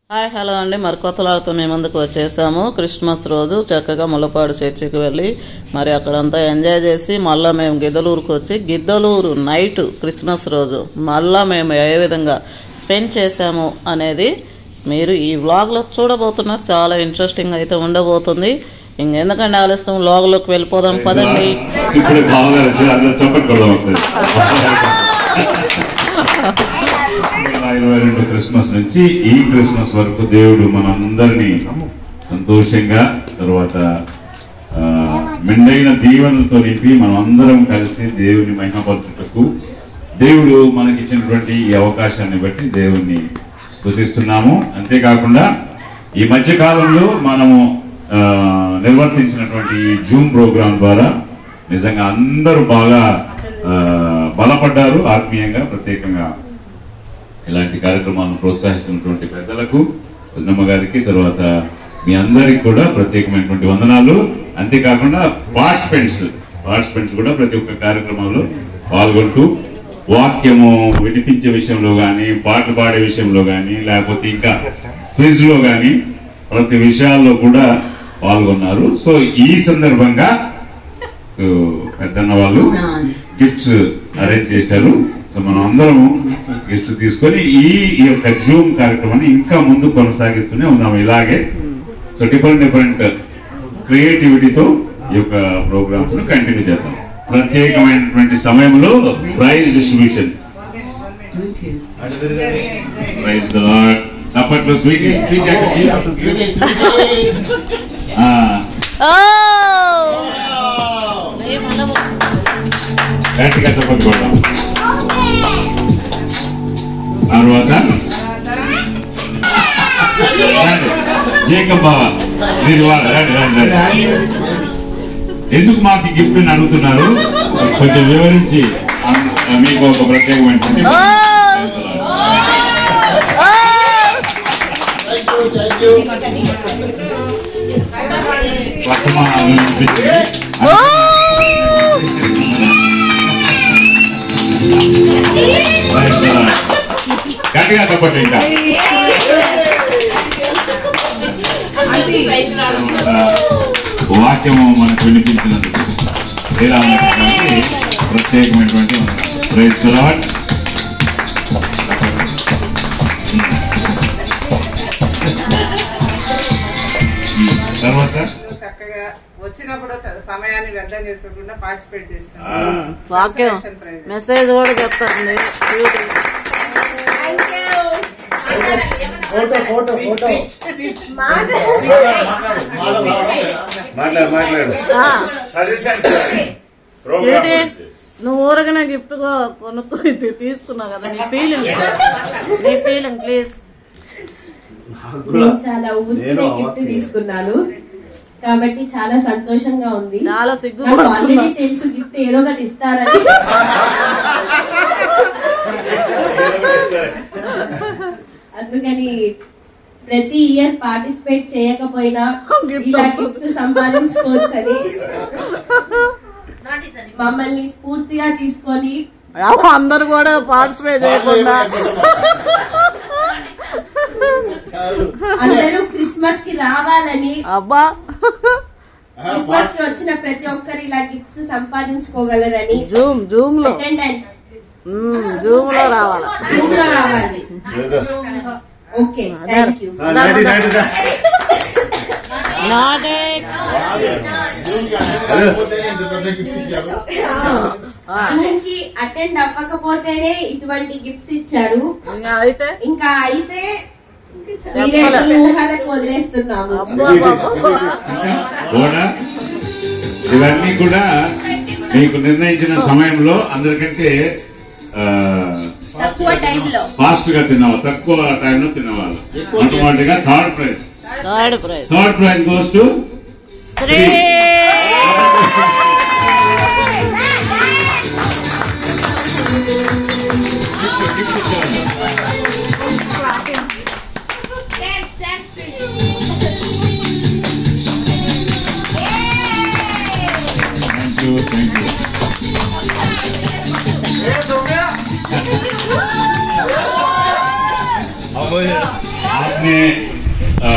Hi hello అండి మరి కొత్తలాగుతూ మేము ముందుకు వచ్చేసాము క్రిస్మస్ రోజు చక్కగా ముల్లపాడు చర్చికి వెళ్ళి మరి అక్కడంతా ఎంజాయ్ చేసి మళ్ళీ మేము గిద్దలూరుకు వచ్చి గిద్దలూరు నైట్ క్రిస్మస్ రోజు మళ్ళీ మేము ఏ విధంగా స్పెండ్ చేసాము అనేది మీరు ఈ వ్లాగ్లో చూడబోతున్నారు చాలా ఇంట్రెస్టింగ్ అయితే ఉండబోతుంది ఇంకెందుకంటే ఆలస్యం వ్లాగ్లోకి వెళ్ళిపోదాం పదండి ఇప్పుడు బావగారు వచ్చి అందరూ చప్పట్లు కొడదాం ఒకసారి ఇరవై రెండు క్రిస్మస్ నుంచి ఈ క్రిస్మస్ వరకు దేవుడు మనందరినీ సంతోషంగా తర్వాత ఆ, మెండైన దీవెనలతో నింపి మనం అందరం కలిసి దేవుని మహిమపరచుటకు దేవుడు మనకిచ్చినటువంటి ఈ అవకాశాన్ని బట్టి దేవుణ్ణి స్తుతిస్తున్నాము అంతేకాకుండా ఈ మధ్య కాలంలో మనము ఆ, నిర్వర్తించినటువంటి ఈ జూమ్ ప్రోగ్రాం ద్వారా నిజంగా అందరూ బాగా ఆ, బలపడ్డారు ఆత్మీయంగా ప్రత్యేకంగా ఇలాంటి కార్యక్రమాలను ప్రోత్సహిస్తున్నటువంటి పెద్దలకు వదినమ్మ గారికి తర్వాత మీ అందరికి కూడా ప్రత్యేకమైనటువంటి వందనాలు అంతేకాకుండా పార్టిసిపెంట్స్ పార్టిసిపెంట్స్ కూడా ప్రతి ఒక్క కార్యక్రమంలో పాల్గొంటూ వాక్యము వినిపించే విషయంలో కానీ పాటలు పాడే విషయంలో కానీ లేకపోతే ఇంకా క్విజ్ లో కానీ ప్రతి విషయాల్లో కూడా పాల్గొన్నారు సో ఈ సందర్భంగా సో పెద్దన్న వాళ్ళు గిఫ్ట్స్ అరేంజ్ చేశారు సో మనం అందరం గిఫ్ట్ తీసుకొని ఈ ఈ యొక్క జూమ్ కార్యక్రమాన్ని ఇంకా ముందు కొనసాగిస్తూనే ఉన్నాము ఇలాగే సో డిఫరెంట్ డిఫరెంట్ క్రియేటివిటీతో ఈ యొక్క ప్రోగ్రామ్స్ ను కంటిన్యూ చేద్దాం ప్రత్యేకమైనటువంటి సమయంలో ప్రైజ్ డిస్ట్రిబ్యూషన్ ప్రైజ్ చప్పట్లు స్వీట్ స్వీట్ గట్టిగా చప్పట్లు కొడదాం తర్వాత రండి. జేకబ్ బావ మీరు ఇవ్వాలి. రండి రండి రండి ఎందుకు మాకు ఈ గిఫ్ట్ అని అడుగుతున్నారు కొంచెం వివరించి అన్- మీకు ఒక ప్రత్యేకమైనటువంటి వర్తమానాలు వినిపించింది. Praise the Lord. గట్టిగా చెప్పండి ఇంకా తర్వాత వాక్యము మనకు వినిపించినందుకు ఇలా ఉన్నటువంటి ప్రత్యేకమైనటువంటి ప్రైజ్ లార్డ్ తర్వాత చక్కగా వచ్చినప్పుడు ట- సమయాన్ని వ్యర్థం చేసుకోకుండా పార్టిసిపేట్ ఆ, చేస్తున్నాం వాక్యం Consolation prize. మెసేజ్ కూడా చెప్తారండి మాట్లాడు మాట్లాడు ఆ, సజెషన్స్ ఏంటి నువ్వు ఊరగానే గిఫ్ట్ కొనుక్కో ఇది తీసుకున్నావు కదా నీ ఫీలింగ్ నీ ఫీలింగ్ ప్లీజ్ నేను చాలా ఊరికే గిఫ్ట్ తీసుకున్నాను కాబట్టి చాలా సంతోషంగా ఉంది చాలా నాకు సిగ్గుపడుతున్నా ఆల్రెడీ తెలుసు గిఫ్ట్ ఏదో ఒకటి ఇస్తారని అందుకని ప్రతి ఇయర్ పార్టిసిపేట్ చేయకపోయినా Gift ఇలా వస్తుంది. గిఫ్ట్స్ సంపాదించుకోవచ్చు అని మమ్మల్ని స్ఫూర్తిగా తీసుకొని అందరు కూడా పార్టిసిపేట్ చేయకుండా అందరూ క్రిస్మస్ కి రావాలని అబ్బా క్రిస్మస్ కి వచ్చిన ప్రతి ఒక్కరు ఇలా గిఫ్ట్స్ సంపాదించుకోగలరని జూమ్ జూమ్ లో అటెండెన్స్ జూమ్ లో రావాలా రూమ్ లో రావాలి ఓకే థ్యాంక్ యూ నాటే జూమ్ కి అటెండ్ అవ్వకపోతేనే ఇటువంటి గిఫ్ట్స్ ఇచ్చారు ఇంకా అయితే ఇంకా అయితే మీరే మీ ఊహలకు వదిలేస్తున్నాము అబ్బా అబ్బా, అబ్బా. కూడా ఇవన్నీ కూడా మీకు నిర్ణయించిన సమయంలో అందరికంటే తక్కువ టైంలో ఫాస్ట్ గా తిన్నవాళ్ళు తక్కువ టైంలో తిన్నవాళ్ళు మొట్టమొదటిగా third prize third prize third prize goes to Sri thank you thank you आपने आ,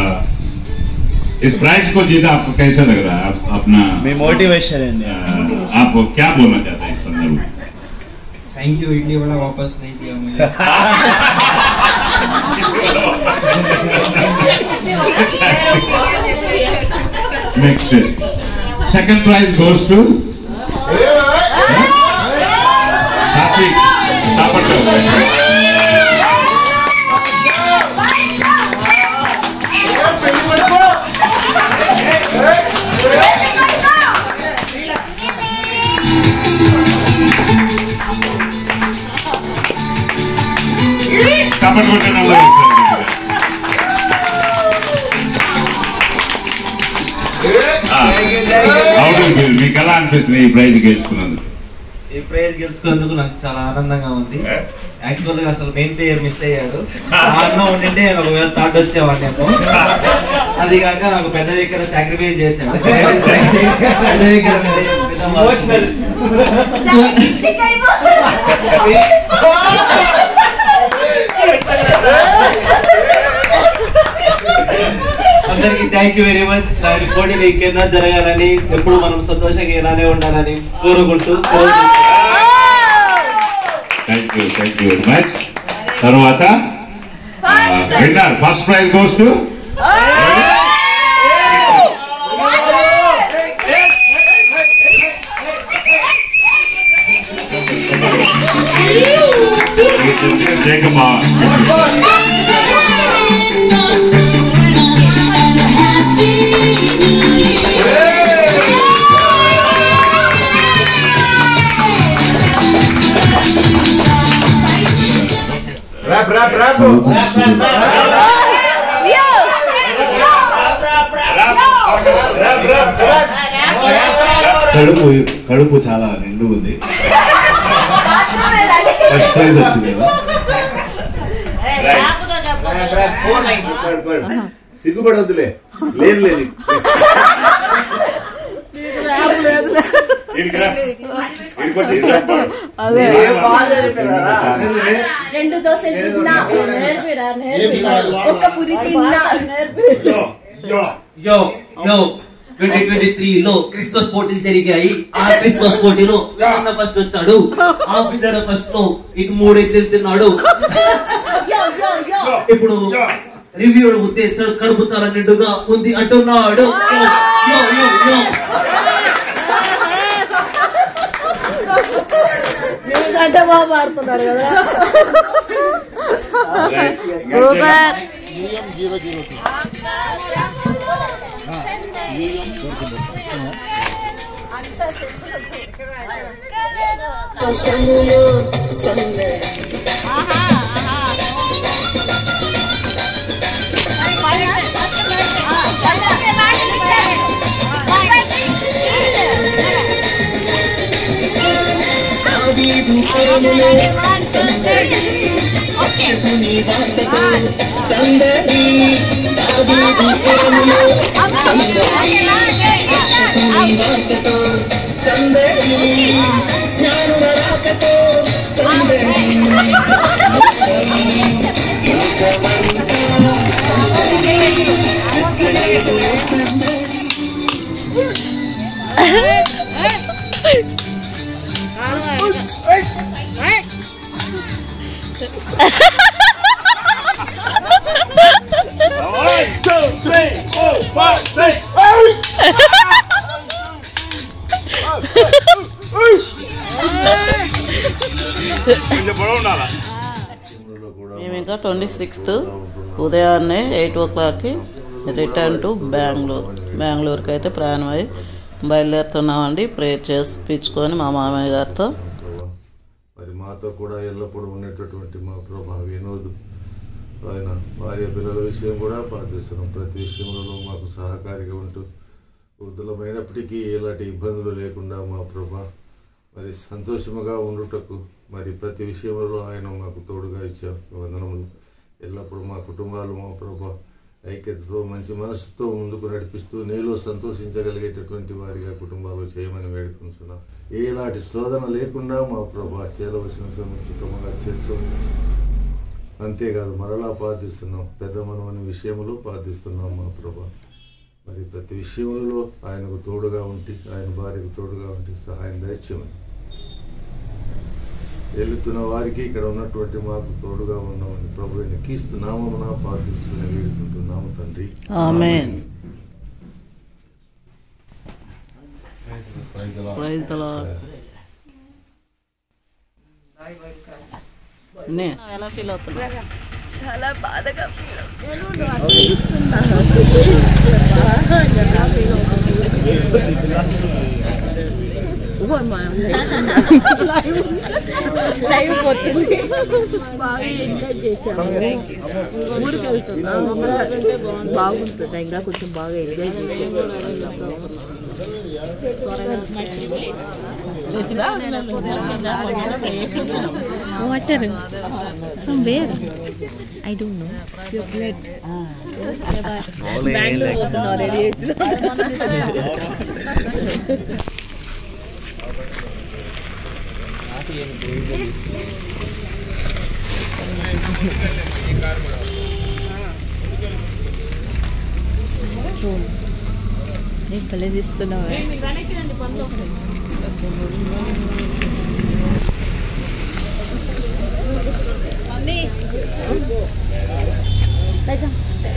इस प्राइज को जीता आपको कैसा लग रहा है आप, अपना మీ మోటివేషన్ ఏంది आ, आप क्या बोलना चाहते हैं इस संदर्भ में थैंक यू इडली वाला वापस नहीं किया मुझे next second prize goes to Satvik तापट तापट కొట్టిన వాళ్ళు అవును మీకు ఎలా అనిపిస్తుంది ఈ ప్రైజ్ గెలుచుకున్నందుకు ఈ ప్రైజ్ గెలుచుకున్నందుకు నాకు చాలా ఆనందంగా ఉంది యాక్చువల్ గా అసలు మెయిన్ ప్లేయర్ మిస్ అయ్యాడు ఆ అన్న ఉండింటే ఒకవేళ థర్డ్ వచ్చేవాడిని నేను అది కాక నాకు పెద్ద వికెట్ సాక్రిఫైస్ చేశాడు పెద్ద వికెట్ ఎమోషనల్ అందరికి థ్యాంక్ యూ వెరీ మచ్ నాటి పోటీలు ఇంకెన్నో జరగాలని ఎప్పుడు మనం సంతోషంగా ఇలానే ఉండాలని కోరుకుంటూ thank you thank you very much తర్వాత winner first prize goes to Jayakamma Rap, rap, rap. Rap, rap, rap. కడుపు కడుపు చాలా నిండు ఉంది ఫస్ట్ ప్రైజ్ వచ్చింది కదా సిగ్గుపడవద్దులే లేదు లేదు రెండు దోశలు తిన్నా ఒక్క పురి తిన్నా yo yo twenty twenty three లో క్రిస్మస్ పోటీలు జరిగాయి ఆ క్రిస్మస్ పోటీలో అన్న ఫస్ట్ వచ్చాడు ఆ విన్నర్ ఫస్ట్ లో ఇటు మూడు ఎట్లు తిన్నాడు యో యో యో ఇప్పుడు రివ్యూ అడిగితే చ- కడుపు చాలా నిండుగా ఉంది అంటున్నాడు యో, యో, యో, యో. మీకంటే బాగా పాడుతున్నారు కదా సూపర్ మేము ఇంకా ట్వంటీ సిక్స్త్ ఉదయాన్నే ఎయిట్ ఓ క్లాక్కి రిటర్న్ టు బెంగళూరు బెంగళూరుకి అయితే ప్రయాణం అయ్యి బయలుదేరుతున్నామండి ప్రేయర్ చేపించుకొని మా మామయ్య గారితో మరి మాతో కూడా ఎల్లప్పుడూ ఉండేటటువంటి మా ప్రభా వినోద్ ఆయన భార్య పిల్లల విషయం కూడా ప్రార్థిస్తున్నాం ప్రతి విషయంలో మాకు సహకారిగా ఉంటూ వృద్ధులమైనప్పటికీ ఎలాంటి ఇబ్బందులు లేకుండా మా ప్రభా మరి సంతోషముగా ఉండుటకు మరి ప్రతి విషయంలో ఆయన మాకు తోడుగా ఇచ్చాం వందనములు ఎల్లప్పుడూ మా కుటుంబాలు మా ప్రభా ఐక్యతతో మంచి మనసుతో ముందుకు నడిపిస్తూ నీలో సంతోషించగలిగేటటువంటి వారిగా కుటుంబాలు చేయమని వేడుకుంటున్నాం ఏలాంటి శోధన లేకుండా మా ప్రభా చేయవలసిన సుఖముగా చేస్తూ అంతేకాదు మరలా ప్రార్థిస్తున్నాం పెద్ద మనమని విషయంలో ప్రార్థిస్తున్నాం మా ప్రభా మరి ప్రతి విషయంలో ఆయనకు తోడుగా ఉండి ఆయన భార్యకు తోడుగా ఉండి సహాయం దయచేయమని వెళుతున్న వారికి ఇక్కడ ఉన్నటువంటి మాకు తోడుగా ఉన్నామని ప్రభు క్రీస్తు నామమున ప్రార్థించుకుని వేడుకుంటున్నాము తండ్రి amen Praise the Lord. Praise the Lord నే ఎలా ఫీల్ అవుతున్నా చాలా బాధగా లైవ్ పోతుంది బాగా ఎంజాయ్ చేశాము ఊరికి వెళ్తున్నాం బాగుంటుంది ఇంకా కొంచెం బాగా enjoy water from where I don't know your blood Bengaluru పోతున్నావు రెడీ నేను భలే తీస్తున్నావు మమ్మీ